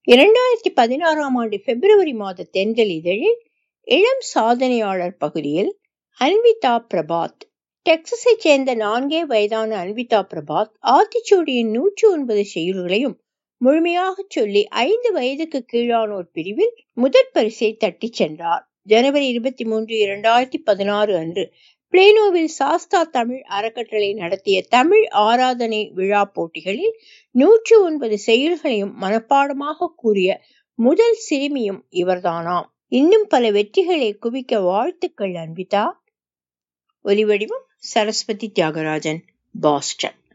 இரண்டாயிரத்தி பதினாறாம் ஆண்டு பிப்ரவரி மாத தென்றல் இதழில் இளம் சாதனையாளர் பகுதியில் அன்விதா பிரபாத் டெக்சஸை சேர்ந்த நான்கே வயதான அன்விதா பிரபாத் ஆத்திச்சூடியின் நூற்றி ஒன்பது செய்யுள்களையும் முழுமையாக சொல்லி ஐந்து வயதுக்கு கீழானோர் பிரிவில் முதற் பரிசை தட்டிச் சென்றார் ஜனவரி இருபத்தி மூன்று இரண்டாயிரத்தி பதினாறு அன்று பிளேனோவில் சாஸ்தா தமிழ் அறக்கட்டளை நடத்திய தமிழ் ஆராதனை விழா போட்டிகளில் நூற்றி ஒன்பது செயல்களையும் மனப்பாடமாக கூறிய முதல் சிறுமியும் இவர்தானாம் இன்னும் பல வெற்றிகளை குவிக்க வாழ்த்துக்கள் அன்விதா ஒலிவடிவம் சரஸ்வதி தியாகராஜன் பாஸ்டன்